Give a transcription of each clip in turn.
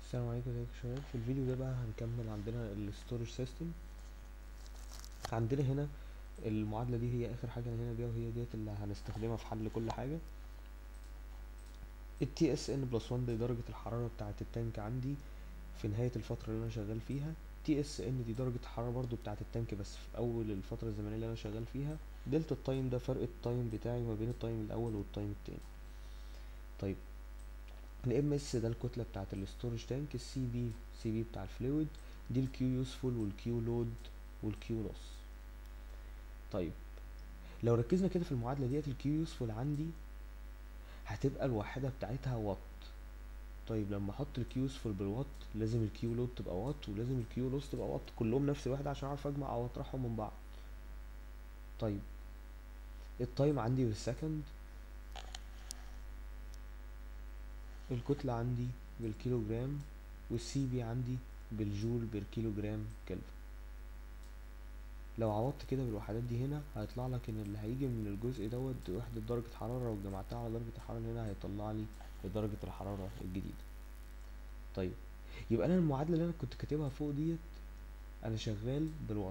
السلام عليكم ازيكم يا شباب في الفيديو ده بقى هنكمل عندنا الستورج سيستم عندنا هنا المعادلة دي هي اخر حاجة هنا بيها وهي ديت اللي هنستخدمها في حل كل حاجة ال TSN بلس 1 دي درجة الحرارة بتاعة التانك عندي في نهاية الفترة اللي انا شغال فيها TSN دي درجة الحرارة برضو بتاعة التانك بس في اول الفترة الزمنية اللي انا شغال فيها دلتا التايم ده فرق التايم بتاعي ما بين التايم الاول والتايم التاني طيب الام اس ده الكتله بتاعه الاستورج تانك السي بي سي بي بتاع الفلويد دي الكيو يوسفول والكيو لود والكيو لوس طيب لو ركزنا كده في المعادله ديت الكيو يوسفول عندي هتبقى الواحده بتاعتها وات طيب لما احط الكيو يوسفول بالوات لازم الكيو لود تبقى وات ولازم الكيو لوس تبقى وات كلهم نفس الواحده عشان اعرف اجمع او اطرحهم من بعض طيب التايم عندي بالسكند الكتلة عندي بالكيلو جرام والسي بي عندي بالجول بالكيلو جرام كلفن لو عوضت كده بالوحدات دي هنا هيطلع لك ان اللي هيجي من الجزء دوت وحدة درجة حرارة لو جمعتها على درجة الحرارة هنا هيطلع لي درجة الحرارة الجديدة طيب يبقى انا المعادلة اللي انا كنت كاتبها فوق ديت انا شغال بالوات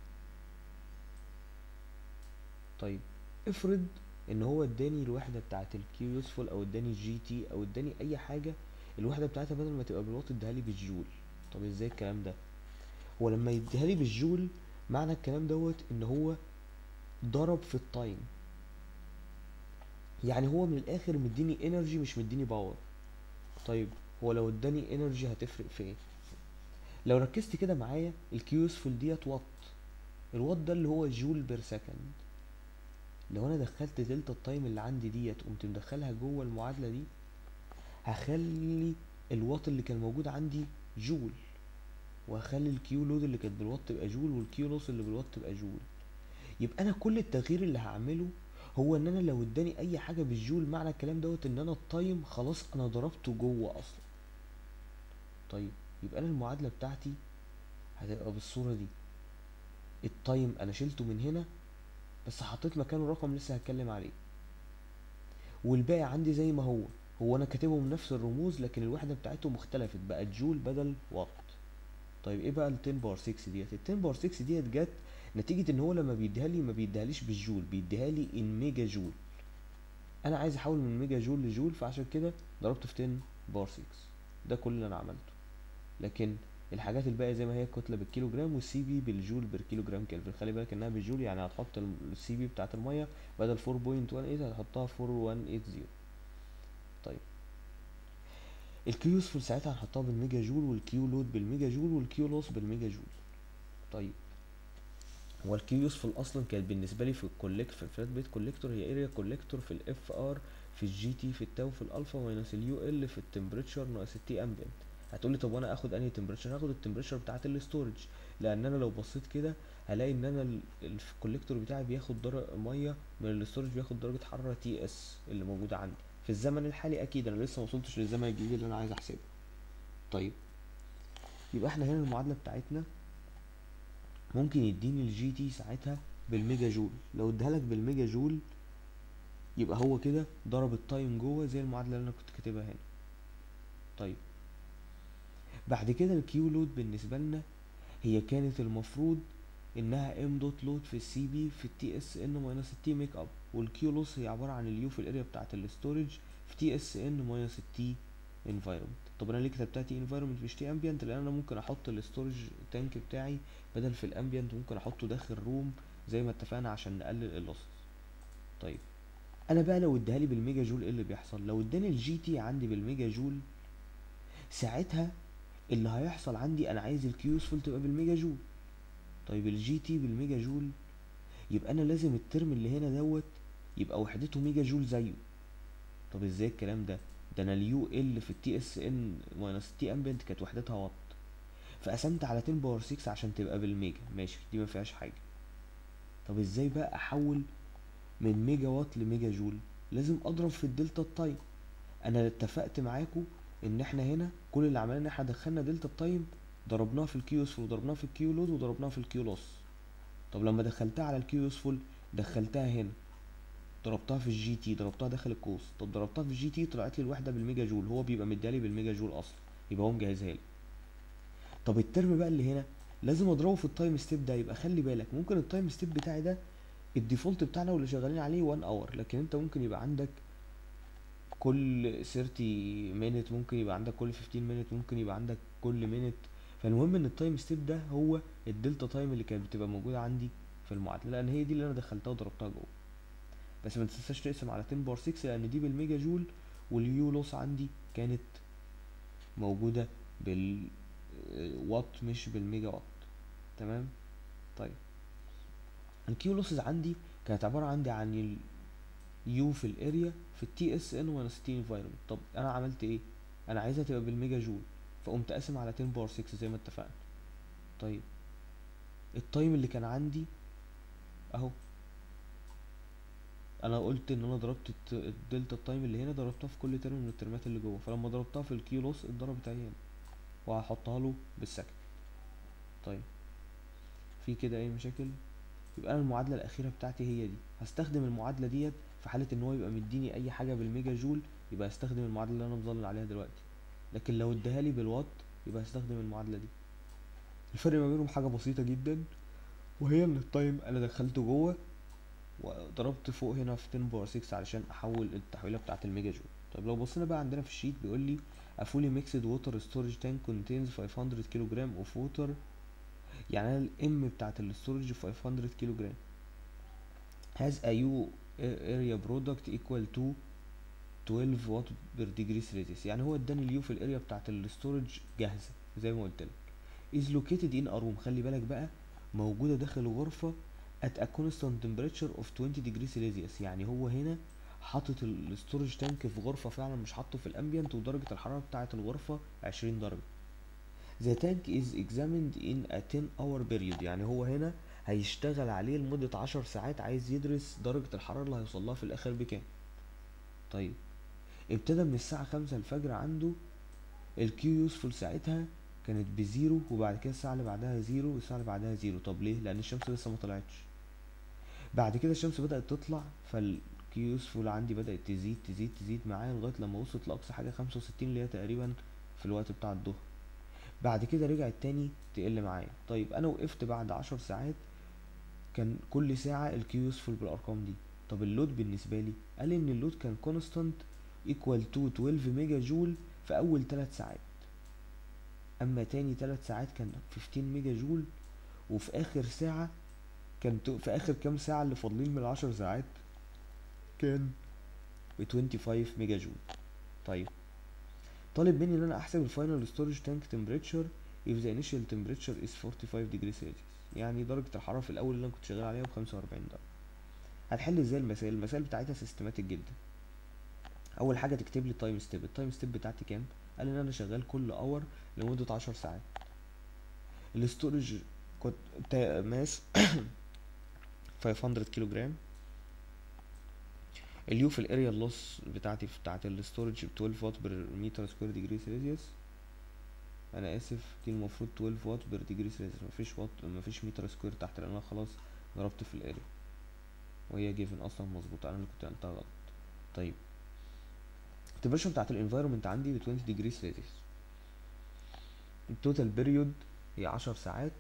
طيب افرض ان هو اداني الوحده بتاعه الكيو يوسفول او اداني الجي تي او اداني اي حاجه الوحده بتاعتها بدل ما تبقى بالوات اداها لي بالجول طب ازاي الكلام ده هو لما يديها لي بالجول معنى الكلام دوت ان هو ضرب في التايم يعني هو من الاخر مديني انرجي مش مديني باور طيب هو لو اداني انرجي هتفرق في ايه لو ركزت كده معايا الكيو يوسفول ديت وات الوات ده اللي هو جول بير سكند لو انا دخلت دلتا التايم اللي عندي ديت قمت مدخلها جوه المعادله دي هخلي الوات اللي كان موجود عندي جول وهخلي الكيو لود اللي كانت بالوات تبقى جول والكيو لوس اللي بالوات تبقى جول يبقى انا كل التغيير اللي هعمله هو ان انا لو اداني اي حاجه بالجول معنى الكلام دوت ان انا التايم خلاص انا ضربته جوه اصلا طيب يبقى انا المعادله بتاعتي هتبقى بالصوره دي التايم انا شلته من هنا بس حطيت مكانه رقم لسه هتكلم عليه والباقي عندي زي ما هو هو انا كاتبهم نفس الرموز لكن الوحده بتاعتهم اختلفت بقت جول بدل وات طيب ايه بقى ال 10 باور 6 ديت ال 10 باور 6 ديت جت نتيجه ان هو لما بيديها لي ما بيديهاليش بالجول بيديها لي ان ميجا جول انا عايز احول من ميجا جول لجول فعشان كده ضربت في 10 باور 6 ده كل اللي انا عملته لكن الحاجات الباقيه زي ما هي الكتله بالكيلو جرام والسي بي بالجول بالكيلو جرام كلفن خلي بالك انها بالجول يعني هتحط السي بي بتاعت الميه بدل 4.18 هتحطها 4180 طيب الكيو يوسفول ساعتها هنحطها بالميجا جول والكيو لود بالميجا جول والكيو لوس بالميجا جول طيب هو الكيو يوسفول اصلا كانت بالنسبه لي في الكوليكت في الفلات بيت كوليكتور هي اريا كوليكتور في الاف ار في الجي تي في التاو في الالفا ماينس اليو ال في التمبريتشر ناقص التي امبيانت هتقولي طب وانا اخد انهي تمبريتشر هاخد التمبريتشر بتاعت الاستورج لان انا لو بصيت كده هلاقي ان انا الكوليكتور بتاعي بياخد درجه ميه من الاستورج بياخد درجه حراره تي اس اللي موجوده عندي في الزمن الحالي اكيد انا لسه وصلتش للزمن الجديد اللي انا عايز احسبه طيب يبقى احنا هنا المعادله بتاعتنا ممكن يديني الجي تي ساعتها بالميجا جول لو اديها لك بالميجا جول يبقى هو كده ضرب التايم جوه زي المعادله اللي انا كنت كاتبها هنا طيب بعد كده الكيو لود بالنسبه لنا هي كانت المفروض انها ام دوت لود في السي بي في التي اس ان ماينس التي ميك اب والكيو لوس هي عباره عن اليو في الاريا بتاعه الاستورج في تي اس ان ماينس التي انفايرمنت طب انا ليه كتبتها تي انفايرمنت مش تي امبيانت لان انا ممكن احط الاستورج تانك بتاعي بدل في الامبيانت ممكن احطه داخل روم زي ما اتفقنا عشان نقلل اللوسز طيب انا بقى لو اديها لي بالميجا جول ايه اللي بيحصل لو اداني الجي تي عندي بالميجا جول ساعتها اللي هيحصل عندي انا عايز الكيو يوسفول تبقى بالميجا جول طيب الجي تي بالميجا جول يبقى انا لازم الترم اللي هنا دوت يبقى وحدته ميجا جول زيه طب ازاي الكلام ده ده انا اليو ال في التي اس ان ماينس التي امبيانت كانت وحدتها وات فقسمت على 10 باور 6 عشان تبقى بالميجا ماشي دي ما فيهاش حاجه طب ازاي بقى احول من ميجا وات لميجا جول لازم اضرب في الدلتا التايم انا اتفقت معاكم ان احنا هنا كل اللي عملناه ان احنا دخلنا دلتا التايم ضربناها في الكيو يوسفول وضربناها في الكيو لود وضربناها في الكيو لوس طب لما دخلتها على الكيو يوسفول دخلتها هنا ضربتها في الجي تي ضربتها داخل القوس طب ضربتها في الجي تي طلعت لي الوحده بالميجا جول هو بيبقى مديالي بالميجا جول اصلا يبقى هو مجهزها لي طب الترم بقى اللي هنا لازم اضربه في التايم ستيب ده يبقى خلي بالك ممكن التايم ستيب بتاعي ده الديفولت بتاعنا واللي شغالين عليه 1 اور لكن انت ممكن يبقى عندك كل 30 مينت ممكن يبقى عندك كل 15 مينت ممكن يبقى عندك كل مينت فالمهم ان التايم ستيب ده هو الدلتا تايم اللي كانت بتبقى موجوده عندي في المعادله لان هي دي اللي انا دخلتها وضربتها جوه بس ما تنساش تقسم على 10 باور 6 لان دي بالميجا جول واليو لوس عندي كانت موجوده بالوات مش بالميجا وات تمام طيب الكيو لوسز عندي كانت عباره عندي عن اليو في الاريا في التي اس ان ونص تي انفايرمنت طب انا عملت ايه انا عايزها تبقى بالميجا جول فقمت قاسم على 10 باور 6 زي ما اتفقنا طيب التايم اللي كان عندي اهو انا قلت ان انا ضربت الت- الدلتا التايم اللي هنا ضربتها في كل ترم من الترمات اللي جوه فلما ضربتها في الكيو لوس اتضربت اهي هنا وهحطها له بالسكند طيب في كده اي مشاكل يبقى انا المعادله الاخيره بتاعتي هي دي هستخدم المعادله ديت في حاله ان هو يبقى مديني اي حاجه بالميجا جول يبقى هستخدم المعادله اللي انا مظلل عليها دلوقتي لكن لو اداها لي بالوات يبقى هستخدم المعادله دي الفرق ما بينهم حاجه بسيطه جدا وهي ان التايم انا دخلته جوه وضربت فوق هنا في 10 باور 6 علشان احول التحويله بتاعه الميجا جول طب لو بصينا بقى عندنا في الشيت بيقول لي a fully mixed water storage tank contains 500 كيلو جرام of water يعني انا الام بتاعت الستورج 500 كيلو جرام has a U area product equal to 12 watt per degree Celsius يعني هو اداني اليو في الاريا بتاعت الستورج جاهزه زي ما قلت لك is located in a room خلي بالك بقى موجوده داخل الغرفه at a constant temperature of 20 degree Celsius يعني هو هنا حاطط الستورج تانك في غرفه فعلا مش حاطه في الامبيانت ودرجه الحراره بتاعه الغرفه 20 درجه The tank is examined in a 10 hour period يعني هو هنا هيشتغل عليه لمدة 10 ساعات عايز يدرس درجة الحرارة اللي هيوصل لها في الآخر بكام طيب ابتدى من الساعة خمسة الفجر عنده الكيو يوسفول ساعتها كانت بزيرو وبعد كده الساعة اللي بعدها زيرو والساعة اللي بعدها زيرو طب ليه؟ لأن الشمس لسه ما طلعتش بعد كده الشمس بدأت تطلع فالكيو يوسفول عندي بدأت تزيد تزيد تزيد معايا لغاية لما وصلت لأقصى حاجة خمسة وستين اللي هي تقريبا في الوقت بتاع الظهر بعد كده رجعت تاني تقل معايا طيب انا وقفت بعد عشر ساعات كان كل ساعة الكيو يوسفول بالارقام دي طب اللود بالنسبة لي قال ان اللود كان كونستانت ايكوال تو 12 ميجا جول في اول 3 ساعات اما تاني 3 ساعات كان 15 ميجا جول وفي اخر ساعة كان تو- في اخر كام ساعة اللي فاضلين من العشر ساعات كان ب 25 ميجا جول طيب طالب مني ان انا احسب الفاينل ستورج تانك تمبريتشر if the initial temperature is 45 degree celsius يعني درجة الحرارة في الأول اللي أنا كنت شغال عليها ب 45 درجة هتحل ازاي المسائل المسائل بتاعتها سيستماتيك جدا أول حاجة تكتب لي التايم ستيب التايم ستيب بتاعتي كام قال ان انا شغال كل اور لمدة 10 ساعات الستورج كنت تا- ماس 500 كيلو جرام اليو في الاريا اللوس بتاعتي بتاعت الستورج ب 12 واط بر متر سكوير ديجري سيلسيوس انا اسف دي المفروض 12 واط بر ديجري سيلسيوس مفيش واط مفيش متر سكوير تحت لان انا خلاص ضربت في الاريا وهي جيفن اصلا مظبوطه انا اللي كنت قلتها غلط طيب التمبريتشر بتاعت الانفايرمنت عندي ب 20 ديجري سيلسيوس التوتال بيريود هي 10 ساعات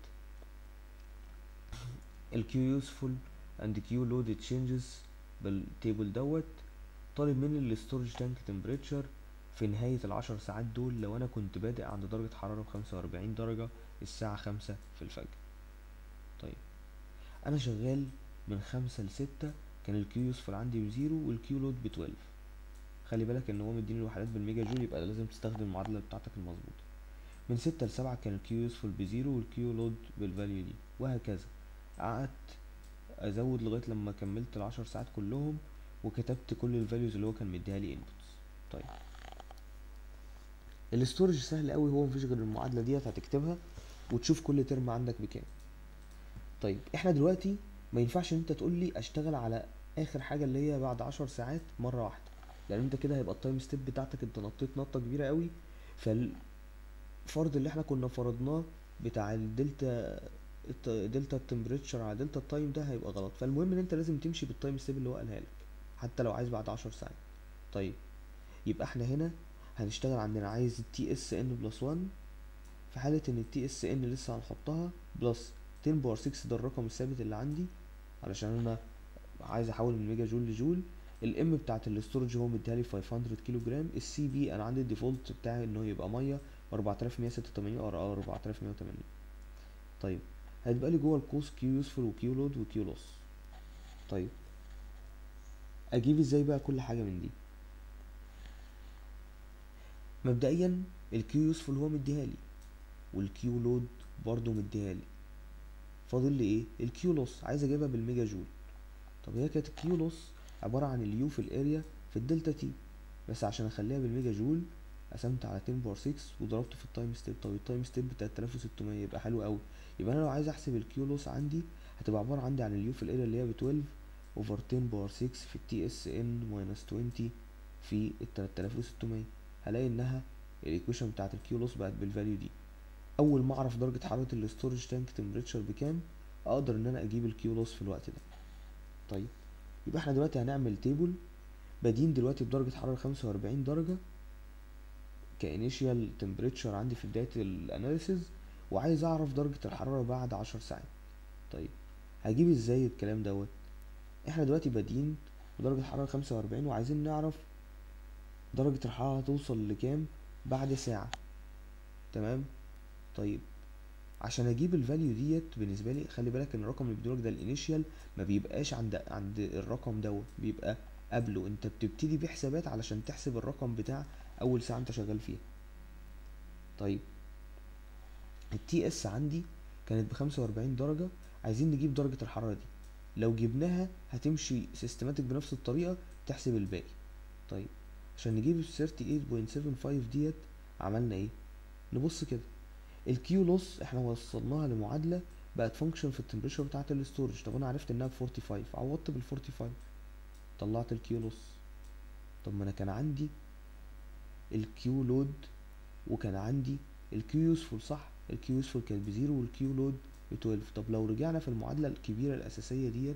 الكيو يوسفول اند كيو لود تشينجز بالتيبل دوت طالب مني الستورج تانك تمبريتشر في نهاية العشر ساعات دول لو أنا كنت بادئ عند درجة حرارة بخمسة وأربعين درجة الساعة خمسة في الفجر طيب أنا شغال من خمسة لستة كان الكيو يوسفل عندي بزيرو والكيو لود بتويلف خلي بالك إن هو مديني الوحدات بالميجا جول يبقى لازم تستخدم المعادلة بتاعتك المظبوطة من ستة لسبعة كان الكيو يوسفل بزيرو والكيو لود بالفاليو دي وهكذا قعدت ازود لغايه لما كملت العشر ساعات كلهم وكتبت كل الفاليوز اللي هو كان مديها لي انبوتس طيب الاستورج سهل قوي هو مفيش غير المعادله ديت هتكتبها وتشوف كل ترم عندك بكام طيب احنا دلوقتي ما ينفعش ان انت تقول لي اشتغل على اخر حاجه اللي هي بعد عشر ساعات مره واحده لان انت كده هيبقى التايم ستيب بتاعتك انت نطيت نطه كبيره قوي فالفرض اللي احنا كنا فرضناه بتاع الدلتا الت- دلتا التمبريتشر على دلتا التايم ده هيبقى غلط فالمهم ان انت لازم تمشي بالتايم ستيب اللي هو قالها لك حتى لو عايز بعد عشر ساعات طيب يبقى احنا هنا هنشتغل عندنا عايز التي اس ان بلس 1 في حالة ان التي اس ان لسه هنحطها بلس 10 باور 6 ده الرقم الثابت اللي عندي علشان انا عايز احول من ميجا جول لجول الام بتاعت الاستورج هو مديها لي 500 كيلو جرام السي بي انا عندي الديفولت بتاعي انه يبقى ميه ب 4186 او 4180 طيب هيتبقى لي جوه القوس كيو يوسفول وكيو لود وكيو لوس طيب اجيب ازاي بقى كل حاجه من دي مبدئيا الكيو يوسفول هو مديها لي والكيو لود برضه مديها لي فاضل لي ايه الكيو لوس عايز اجيبها بالميجا جول طب هي كانت الكيو لوس عباره عن اليو في الاريا في الدلتا تي بس عشان اخليها بالميجا جول قسمت على 10 باور 6 وضربته في التايم ستيب طب التايم ستيب 3600 يبقى حلو قوي يبقى انا لو عايز احسب الكيو لوس عندي هتبقى عباره عندي عن اليو في الاريا اللي هي ب 12 اوفر 10 باور 6 في التي اس ان ماينس 20 في ال 3600 هلاقي انها الايكويشن بتاعت الكيو لوس بقت بالفاليو دي اول ما اعرف درجه حراره الاستورج تانك تمبريتشر بكام اقدر ان انا اجيب الكيو لوس في الوقت ده طيب يبقى احنا دلوقتي هنعمل تيبل بادين دلوقتي بدرجه حراره 45 درجه كانيشيال تمبريتشر عندي في بدايه الاناليسيز وعايز اعرف درجه الحراره بعد 10 ساعات طيب هجيب ازاي الكلام دوت احنا دلوقتي بادين بدرجه حراره 45 وعايزين نعرف درجه الحراره هتوصل لكام بعد ساعه تمام طيب عشان اجيب الفاليو ديت بالنسبه لي خلي بالك ان الرقم اللي بيدولك ده الانيشيال ما بيبقاش عند عند الرقم دوت بيبقى قبله انت بتبتدي بحسابات علشان تحسب الرقم بتاع اول ساعه انت شغال فيها طيب التي اس عندي كانت بخمسة وأربعين درجة عايزين نجيب درجة الحرارة دي لو جبناها هتمشي سيستماتيك بنفس الطريقة تحسب الباقي طيب عشان نجيب ال 38.75 ديت عملنا ايه نبص كده الكيو لوس احنا وصلناها لمعادلة بقت فانكشن في التمبريتشر بتاعة الاستورج طب انا عرفت انها ب 45 عوضت بال 45 طلعت الكيو لوس طب ما انا كان عندي الكيو لود وكان عندي الكيو يوسفول صح الكيو يوسفول كانت بزيرو والكيو لود ب 12 طب لو رجعنا في المعادلة الكبيرة الأساسية ديت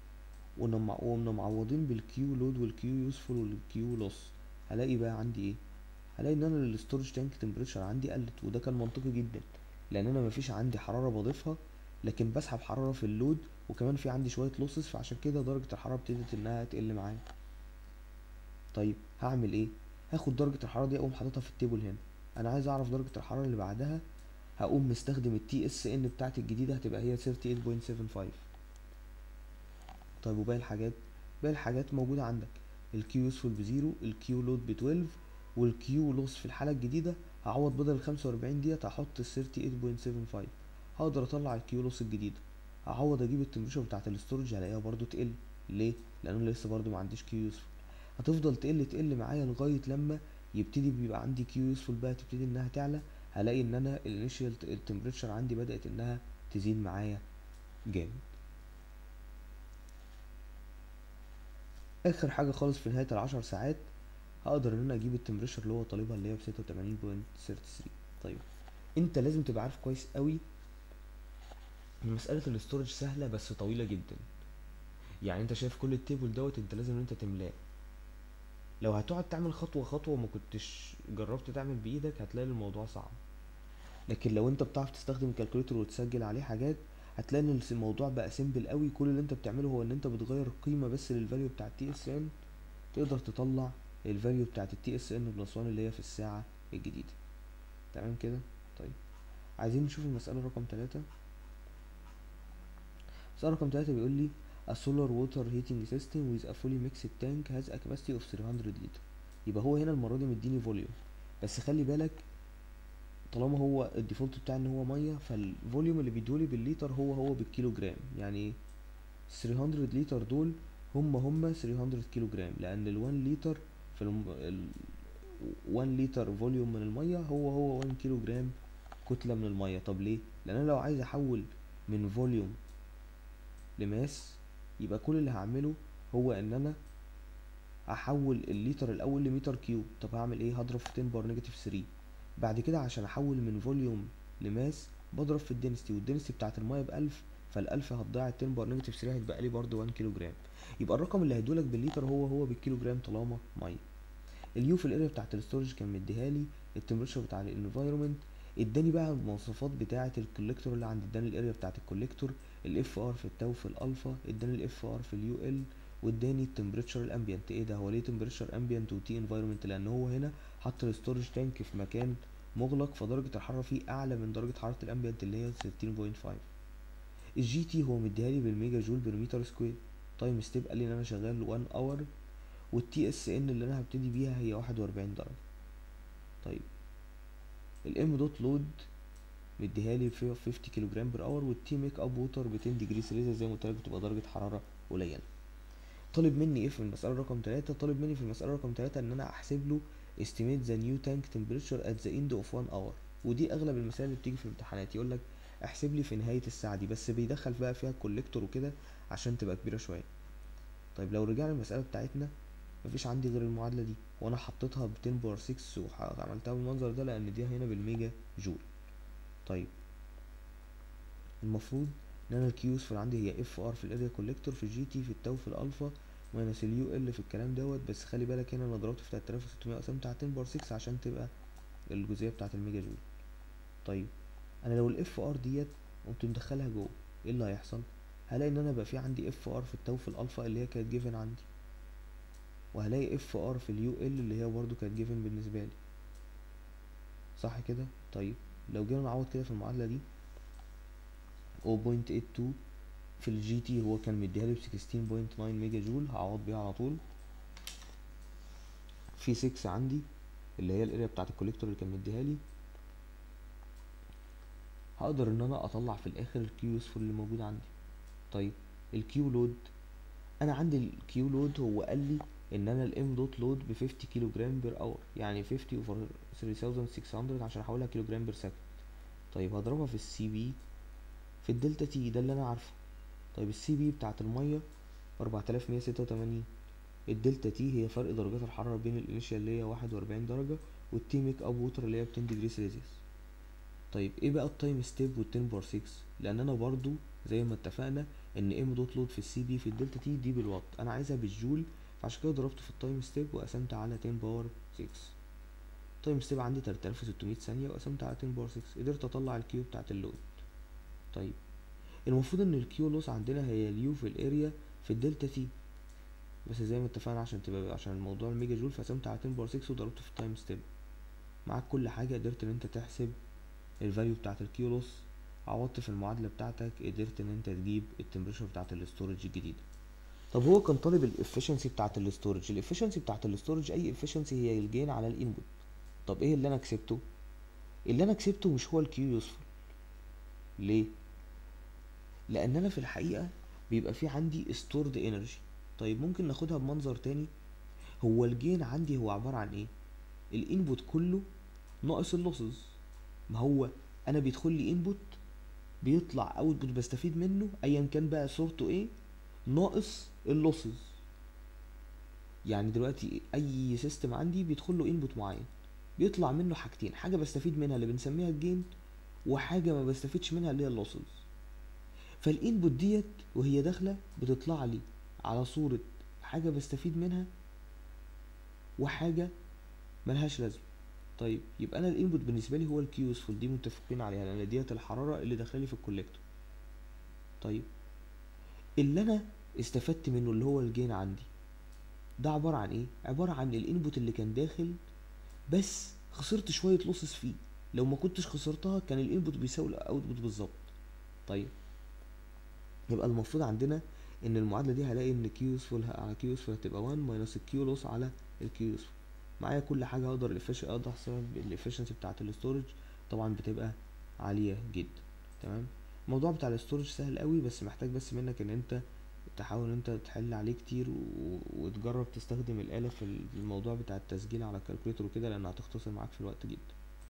وقمنا معوضين بالكيو لود والكيو يوسفول والكيو لوس هلاقي بقى عندي ايه هلاقي ان انا الستورج تانك تمبريتشر عندي قلت وده كان منطقي جدا لان انا مفيش عندي حراره بضيفها لكن بسحب حراره في اللود وكمان في عندي شويه لوسز فعشان كده درجه الحراره ابتدت انها تقل معايا طيب هعمل ايه هاخد درجه الحراره دي اقوم حاططها في التيبل هنا انا عايز اعرف درجه الحراره اللي بعدها هقوم مستخدم التي اس ان بتاعتي الجديده هتبقى هي 38.75 طيب وباقي الحاجات باقي الحاجات موجوده عندك الكيو يوسفول بزيرو الكيو لود ب 12 والكيو لوس في الحالة الجديدة هعوض بدل الخمسة وأربعين ديت هحط الثيرتي ايت بوينت سيفن فايف هقدر اطلع الكيو لوس الجديدة هعوض اجيب التمبريتشر بتاعت الاستورج هلاقيها برضو تقل ليه؟ لان انا لسه برضو ما عنديش كيو يوسفول هتفضل تقل تقل معايا لغاية لما يبتدي بيبقى عندي كيو يوسفول بقى تبتدي انها تعلى هلاقي ان انا الانيشال التمبريتشر عندي بدأت انها تزيد معايا جامد اخر حاجة خالص في نهاية العشر ساعات هقدر ان انا اجيب التمبريتشر اللي هو طالبها اللي هي ب 86.33 طيب انت لازم تبقى عارف كويس قوي ان مساله الاستورج سهله بس طويله جدا يعني انت شايف كل التيبل دوت انت لازم ان انت تملاه لو هتقعد تعمل خطوه خطوه وما كنتش جربت تعمل بايدك هتلاقي الموضوع صعب لكن لو انت بتعرف تستخدم الكالكوليتر وتسجل عليه حاجات هتلاقي ان الموضوع بقى سيمبل قوي كل اللي انت بتعمله هو ان انت بتغير القيمه بس للفاليو بتاع التي اس ان تقدر تطلع الفاليو بتاعت التي اس ان بلس 1 اللي هي في الساعة الجديدة تمام كده طيب عايزين نشوف المسألة رقم تلاتة المسألة رقم تلاتة بيقول لي a solar water heating system with a fully mixed tank has a capacity of 300 لتر يبقى هو هنا المرة دي مديني فوليوم بس خلي بالك طالما هو الديفولت بتاعي ان هو ميه فالفوليوم اللي بيدولي بالليتر هو هو بالكيلو جرام يعني ايه 300 لتر دول هم هم 300 كيلو جرام لان ال 1 لتر في الم... ال 1 لتر فوليوم من الميه هو هو 1 كيلو جرام كتله من الميه طب ليه لان انا لو عايز احول من فوليوم لماس يبقى كل اللي هعمله هو ان انا احول الليتر الاول لمتر كيوب طب هعمل ايه هضرب في 10 بار نيجاتيف 3 بعد كده عشان احول من فوليوم لماس بضرب في الدنسيتي والدنسيتي بتاعت الميه بألف فالألف هتضيع 10 بار نيجاتيف 3 هيتبقى لي برضه 1 كيلو جرام يبقى الرقم اللي هيدولك بالليتر هو هو بالكيلو جرام طالما ميه اليو في الاريا بتاعت الستورج كان مديها لي التمبريتشر بتاع الانفايرمنت اداني بقى المواصفات بتاعه الكوليكتور اللي عندي اداني الاريا بتاعه الكوليكتور الاف ار في التاو في الالفا اداني الاف ار في اليو ال واداني التمبريتشر الامبيانت ايه ده هو ليه تمبريتشر امبيانت وتي انفايرمنت لان هو هنا حط الستورج تانك في مكان مغلق فدرجه الحراره فيه اعلى من درجه حراره الامبيانت اللي هي 60.5 الجي تي هو مديها لي بالميجا جول بير متر سكوير تايم ستيب قال لي ان انا شغال 1 اور والتي اس ان اللي انا هبتدي بيها هي 41 درجه طيب الام دوت لود مديها لي في 50 كيلو جرام بر اور والتي ميك اب ووتر ب 10 ديجري سيليزيوس زي ما قلت لك بتبقى درجه حراره قليله طالب مني ايه في المساله رقم 3 طالب مني في المساله رقم 3 ان انا احسب له estimate the new tank temperature at the end of 1 hour ودي اغلب المسائل اللي بتيجي في الامتحانات يقول لك احسب لي في نهايه الساعه دي بس بيدخل بقى فيها الكوليكتور وكده عشان تبقى كبيره شويه طيب لو رجعنا المساله بتاعتنا مفيش عندي غير المعادله دي وانا حطيتها ب 10 باور 6 وعملتها بالمنظر ده لان دي هنا بالميجا جول طيب المفروض ان انا الكيو يوسفل عندي هي اف ار في الاريا كوليكتور في الجي تي في التاو في الالفا ماينس اليو ال في الكلام دوت بس خلي بالك هنا انا ضربت في 3600 قسمت على 10 باور 6 عشان تبقى الجزئيه بتاعه الميجا جول طيب انا لو الاف ار ديت قمت مدخلها جوه ايه اللي هيحصل هلاقي ان انا بقى في عندي اف ار في التاو في الالفا اللي هي كانت جيفن عندي وهلاقي اف ار في اليو ال اللي هي برضو كانت جيفن بالنسبه لي صح كده طيب لو جينا نعوض كده في المعادله دي 0.82 في الجي تي هو كان مديها لي ب 16.9 ميجا جول هعوض بيها على طول في 6 عندي اللي هي الاريا بتاعت الكوليكتور اللي كان مديها لي هقدر ان انا اطلع في الاخر الكيو يوسفول اللي موجود عندي طيب الكيو لود انا عندي الكيو لود هو قال لي ان انا الام دوت لود ب 50 كيلو جرام بير اور يعني 50 اوفر 3600 عشان احولها كيلو جرام بير سكند طيب هضربها في السي بي في الدلتا تي ده اللي انا عارفه طيب السي بي بتاعت الميه 4186 الدلتا تي هي فرق درجات الحراره بين الانيشال اللي هي 41 درجه والتي ميك اب ووتر اللي هي ب 10 ديجري سيلسيوس طيب ايه بقى التايم ستيب وال 10 بار 6 لان انا برضو زي ما اتفقنا ان ام دوت لود في السي بي في الدلتا تي دي بالوات انا عايزها بالجول فعشان كده ضربت في التايم ستيب وقسمت على 10 باور 6 التايم ستيب عندي 3600 ثانيه وقسمت على 10 باور 6 قدرت اطلع الكيو بتاعت اللود طيب المفروض ان الكيو لوس عندنا هي اليو في الاريا في الدلتا تي بس زي ما اتفقنا عشان تبقى عشان الموضوع الميجا جول فقسمت على 10 باور 6 وضربت في التايم ستيب معاك كل حاجه قدرت ان انت تحسب الفاليو بتاعت الكيو لوس عوضت في المعادله بتاعتك قدرت ان انت تجيب التمبريتشر بتاعت الاستورج الجديده طب هو كان طالب الافشنسي بتاعت الاستورج الافشنسي بتاعت الاستورج اي افشنسي هي الجين على الانبوت طب ايه اللي انا كسبته اللي انا كسبته مش هو الكيو يوسفول ليه لان انا في الحقيقه بيبقى في عندي stored انرجي طيب ممكن ناخدها بمنظر تاني هو الجين عندي هو عباره عن ايه الانبوت كله ناقص اللوسز ما هو انا بيدخل لي انبوت بيطلع اوتبوت بستفيد منه ايا كان بقى صورته ايه ناقص اللوسز يعني دلوقتي اي سيستم عندي بيدخل له انبوت معين بيطلع منه حاجتين حاجه بستفيد منها اللي بنسميها الجين وحاجه ما بستفيدش منها اللي هي اللوسز فالانبوت ديت وهي داخله بتطلع لي على صوره حاجه بستفيد منها وحاجه ملهاش لازمه طيب يبقى انا الانبوت بالنسبه لي هو الكيو يوسفول دي متفقين عليها لان ديت الحراره اللي داخله لي في الكوليكتور طيب اللي انا استفدت منه اللي هو الجين عندي ده عباره عن ايه عباره عن الانبوت اللي كان داخل بس خسرت شويه لوسز فيه لو ما كنتش خسرتها كان الانبوت بيساوي الاوتبوت بالظبط طيب يبقى المفروض عندنا ان المعادله دي هلاقي ان كيو يوسفول على كيو يوسفول هتبقى 1 ماينس الكيو لوس على الكيو يوسفول معايا كل حاجه اقدر الافيشن اقدر احسب الافشنسي بتاعه الاستورج طبعا بتبقى عاليه جدا تمام الموضوع بتاع الاستورج سهل قوي بس محتاج بس منك ان انت تحاول ان انت تحل عليه كتير و... وتجرب تستخدم الاله في الموضوع بتاع التسجيل على الكالكوليتر وكده لان هتختصر معاك في الوقت جدا